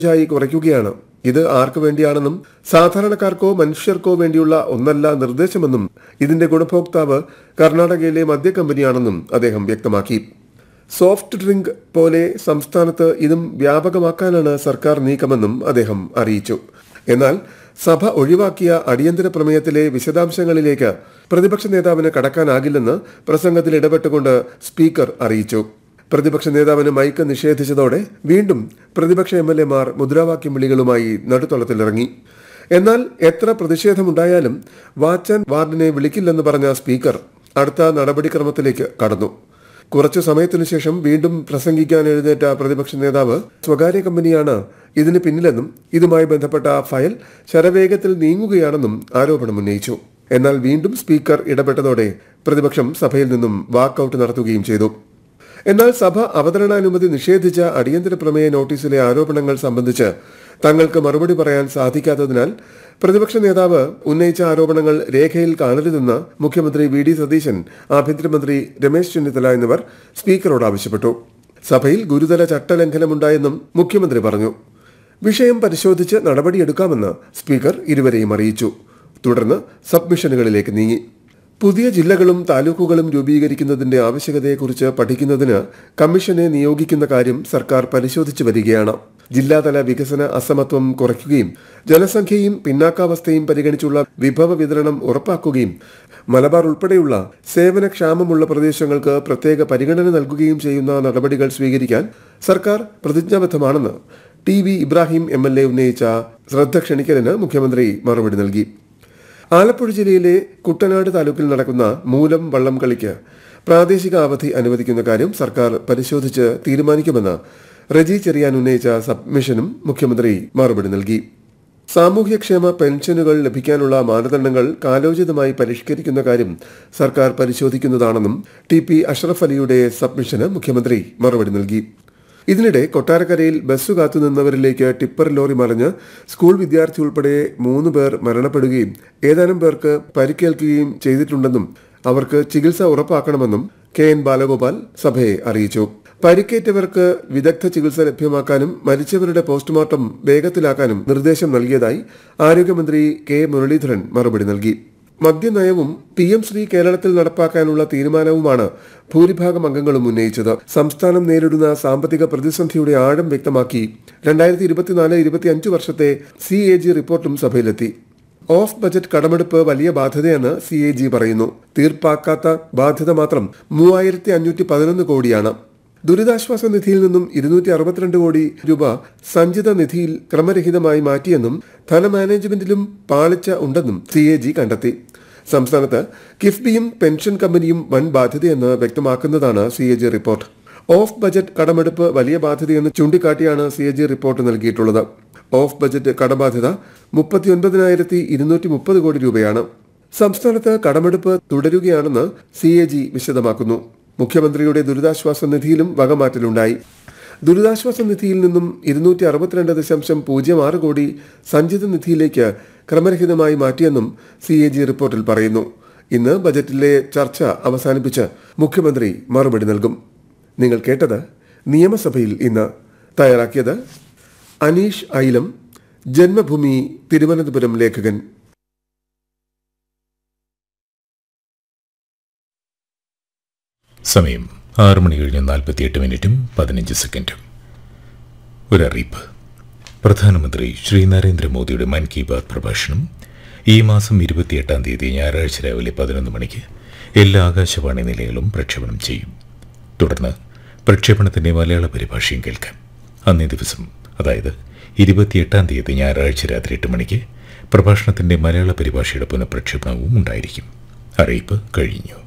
ആയി കുറയ്ക്കുകയാണ് ഇത് ആർക്കു വേണ്ടിയാണെന്നും സാധാരണക്കാർക്കോ മനുഷ്യർക്കോ വേണ്ടിയുള്ള ഒന്നല്ല നിർദ്ദേശമെന്നും ഇതിന്റെ ഗുണഭോക്താവ് കർണാടകയിലെ മദ്യ കമ്പനിയാണെന്നും അദ്ദേഹം വ്യക്തമാക്കി സോഫ്റ്റ് ഡ്രിങ്ക് പോലെ സംസ്ഥാനത്ത് ഇതും വ്യാപകമാക്കാനാണ് സർക്കാർ നീക്കമെന്നും അദ്ദേഹം അറിയിച്ചു എന്നാൽ സഭ ഒഴിവാക്കിയ അടിയന്തര പ്രമേയത്തിലെ വിശദാംശങ്ങളിലേക്ക് പ്രതിപക്ഷ നേതാവിന് കടക്കാനാകില്ലെന്ന് പ്രസംഗത്തിൽ ഇടപെട്ടുകൊണ്ട് സ്പീക്കർ അറിയിച്ചു പ്രതിപക്ഷ നേതാവിന് മൈക്ക് നിഷേധിച്ചതോടെ വീണ്ടും പ്രതിപക്ഷ എം എൽ എമാർ മുദ്രാവാക്യം വിളികളുമായി നടുത്തളത്തിലിറങ്ങി എന്നാൽ എത്ര പ്രതിഷേധമുണ്ടായാലും വാച്ചാൻ വാർഡിനെ വിളിക്കില്ലെന്ന് പറഞ്ഞ സ്പീക്കർ അടുത്ത നടപടിക്രമത്തിലേക്ക് കടന്നു കുറച്ചു സമയത്തിനു ശേഷം വീണ്ടും പ്രസംഗിക്കാൻ എഴുന്നേറ്റ പ്രതിപക്ഷ നേതാവ് സ്വകാര്യ കമ്പനിയാണ് ഇതിന് പിന്നിലെന്നും ഇതുമായി ബന്ധപ്പെട്ട ഫയൽ ശരവേഗത്തിൽ നീങ്ങുകയാണെന്നും ആരോപണം ഉന്നയിച്ചു എന്നാൽ വീണ്ടും സ്പീക്കർ ഇടപെട്ടതോടെ പ്രതിപക്ഷം സഭയിൽ നിന്നും വാക്കൌട്ട് നടത്തുകയും ചെയ്തു എന്നാൽ സഭ അവതരണാനുമതി നിഷേധിച്ച അടിയന്തര പ്രമേയ നോട്ടീസിലെ ആരോപണങ്ങൾ സംബന്ധിച്ച് തങ്ങൾക്ക് മറുപടി പറയാൻ സാധിക്കാത്തതിനാൽ പ്രതിപക്ഷ നേതാവ് ഉന്നയിച്ച ആരോപണങ്ങൾ രേഖയിൽ കാണരുതെന്ന് മുഖ്യമന്ത്രി വി ഡി സതീശൻ ആഭ്യന്തരമന്ത്രി രമേശ് ചെന്നിത്തല എന്നിവർ സ്പീക്കറോട് ആവശ്യപ്പെട്ടു സഭയിൽ ഗുരുതര ചട്ടലംഘനമുണ്ടായെന്നും മുഖ്യമന്ത്രി പറഞ്ഞു വിഷയം പരിശോധിച്ച് നടപടിയെടുക്കാമെന്ന് സ്പീക്കർ ഇരുവരെയും അറിയിച്ചു തുടർന്ന് സബ്മിഷനുകളിലേക്ക് നീങ്ങി പുതിയ ജില്ലകളും താലൂക്കുകളും രൂപീകരിക്കുന്നതിന്റെ ആവശ്യകതയെക്കുറിച്ച് പഠിക്കുന്നതിന് കമ്മീഷനെ നിയോഗിക്കുന്ന കാര്യം സർക്കാർ പരിശോധിച്ചു വരികയാണ് ജില്ലാതല വികസന അസമത്വം കുറയ്ക്കുകയും ജനസംഖ്യയും പിന്നാക്കാവസ്ഥയും പരിഗണിച്ചുള്ള വിഭവ വിതരണം ഉറപ്പാക്കുകയും മലബാർ ഉൾപ്പെടെയുള്ള സേവനക്ഷാമമുള്ള പ്രദേശങ്ങൾക്ക് പ്രത്യേക പരിഗണന നൽകുകയും ചെയ്യുന്ന നടപടികൾ സ്വീകരിക്കാൻ സർക്കാർ പ്രതിജ്ഞാബദ്ധമാണെന്ന് T V Ibrahim M L A ഉന്നയിച്ച ശ്രദ്ധ ക്ഷണിക്കലിന് മുഖ്യമന്ത്രി മറുപടി നൽകി ആലപ്പുഴ ജില്ലയിലെ കുട്ടനാട് താലൂക്കിൽ നടക്കുന്ന മൂലം വള്ളം കളിക്ക് പ്രാദേശിക അവധി അനുവദിക്കുന്ന കാര്യം സർക്കാർ പരിശോധിച്ച് തീരുമാനിക്കുമെന്ന് റജി ചെറിയാൻ ഉന്നയിച്ച സബ്മിഷനും മുഖ്യമന്ത്രി മറുപടി നൽകി സാമൂഹ്യക്ഷേമ പെൻഷനുകൾ ലഭിക്കാനുള്ള മാനദണ്ഡങ്ങൾ കാലോചിതമായി പരിഷ്കരിക്കുന്ന കാര്യം സർക്കാർ പരിശോധിക്കുന്നതാണെന്നും ടി പി അഷ്റഫ് അലിയുടെ സബ്മിഷന് മുഖ്യമന്ത്രി മറുപടി നൽകി ഇതിനിടെ കൊട്ടാരക്കരയിൽ ബസ് കാത്തുനിന്നവരിലേക്ക് ടിപ്പർ ലോറി മറിഞ്ഞ് സ്കൂൾ വിദ്യാർത്ഥി ഉൾപ്പെടെ മൂന്ന് പേർ മരണപ്പെടുകയും ഏതാനും പേർക്ക് പരിക്കേൽക്കുകയും ചെയ്തിട്ടുണ്ടെന്നും അവർക്ക് ചികിത്സ ഉറപ്പാക്കണമെന്നും കെ എൻ ബാലഗോപാൽ സഭയെ അറിയിച്ചു പരിക്കേറ്റവർക്ക് വിദഗ്ധ ചികിത്സ ലഭ്യമാക്കാനും മരിച്ചവരുടെ പോസ്റ്റ്മോർട്ടം വേഗത്തിലാക്കാനും നിർദ്ദേശം നൽകിയതായി ആരോഗ്യമന്ത്രി കെ മുരളീധരൻ മറുപടി നൽകി മദ്യനയവും പി എം ശ്രീ കേരളത്തിൽ നടപ്പാക്കാനുള്ള തീരുമാനവുമാണ് ഭൂരിഭാഗം അംഗങ്ങളും ഉന്നയിച്ചത് സംസ്ഥാനം നേരിടുന്ന സാമ്പത്തിക പ്രതിസന്ധിയുടെ ആഴം വ്യക്തമാക്കി രണ്ടായിരത്തി ഇരുപത്തിനാല് ഇരുപത്തിയഞ്ച് വർഷത്തെ സി എ ജി റിപ്പോർട്ടും സഭയിലെത്തി ഓഫ് ബജറ്റ് കടമെടുപ്പ് വലിയ ബാധ്യതയെന്ന് സി എ ജി പറയുന്നു തീർപ്പാക്കാത്ത ബാധ്യത മാത്രം മൂവായിരത്തി അഞ്ഞൂറ്റി പതിനൊന്ന് കോടിയാണ് ദുരിതാശ്വാസ നിധിയിൽ നിന്നും ഇരുന്നൂറ്റി അറുപത്തിരണ്ട് കോടി രൂപ സഞ്ചിത നിധിയിൽ ക്രമരഹിതമായി മാറ്റിയെന്നും ധനമാനേജ്മെന്റിലും പാളിച്ച ഉണ്ടെന്നും സി എ ജി കണ്ടെത്തി സംസ്ഥാനത്ത് കിഫ്ബിയും പെൻഷൻ കമ്പനിയും വൻ ബാധ്യതയെന്ന് വ്യക്തമാക്കുന്നതാണ് C A G report off budget കടമെടുപ്പ് വലിയ ബാധ്യതയെന്ന് ചൂണ്ടിക്കാട്ടിയാണ് സി എ ജി റിപ്പോർട്ട് നൽകിയിട്ടുള്ളത് ഓഫ് ബജറ്റ് കടബാധ്യത മുപ്പത്തിയൊൻപതിനായിരത്തി ഇരുന്നൂറ്റി മുപ്പത് കോടി രൂപയാണ് സംസ്ഥാനത്ത് കടമെടുപ്പ് തുടരുകയാണെന്ന് സി എ ജി വിശദമാക്കുന്നു മുഖ്യമന്ത്രിയുടെ ദുരിതാശ്വാസ നിധിയിലും വകമാറ്റലുണ്ടായി ദുരിതാശ്വാസ നിധിയിൽ നിന്നും ഇരുന്നൂറ്റി അറുപത്തിരണ്ട് ദശാംശം പൂജ്യം ആറ് കോടി സഞ്ചിത നിധിയിലേക്ക് ക്രമരഹിതമായി മാറ്റിയെന്നും സി എ ജി റിപ്പോർട്ടിൽ പറയുന്നു ഇന്ന് ബജറ്റിലെ ചർച്ച അവസാനിപ്പിച്ച് മുഖ്യമന്ത്രി മറുപടി നൽകും നിങ്ങൾ കേട്ടത് നിയമസഭയിൽ ഇന്ന് തയ്യാറാക്കിയത് അനീഷ് ഐലം ജന്മഭൂമി തിരുവനന്തപുരം ലേഖകൻ സമയം ആറ് മണി കഴിഞ്ഞ് നാൽപ്പത്തിയെട്ട് മിനിറ്റും പതിനഞ്ച് സെക്കൻഡും ഒരറിയിപ്പ് പ്രധാനമന്ത്രി ശ്രീ നരേന്ദ്രമോദിയുടെ മൻ കി ബാത് പ്രഭാഷണം ഈ മാസം ഇരുപത്തിയെട്ടാം തീയതി ഞായറാഴ്ച രാവിലെ പതിനൊന്ന് മണിക്ക് എല്ലാ ആകാശവാണി നിലയങ്ങളും പ്രക്ഷേപണം ചെയ്യും തുടർന്ന് പ്രക്ഷേപണത്തിന്റെ മലയാള പരിഭാഷയും കേൾക്കാം അന്നേ ദിവസം അതായത് ഇരുപത്തിയെട്ടാം തീയതി ഞായറാഴ്ച രാത്രി എട്ട് മണിക്ക് പ്രഭാഷണത്തിന്റെ മലയാള പരിഭാഷയുടെ പുനഃപ്രക്ഷേപണവും ഉണ്ടായിരിക്കും അറിയിപ്പ് കഴിഞ്ഞു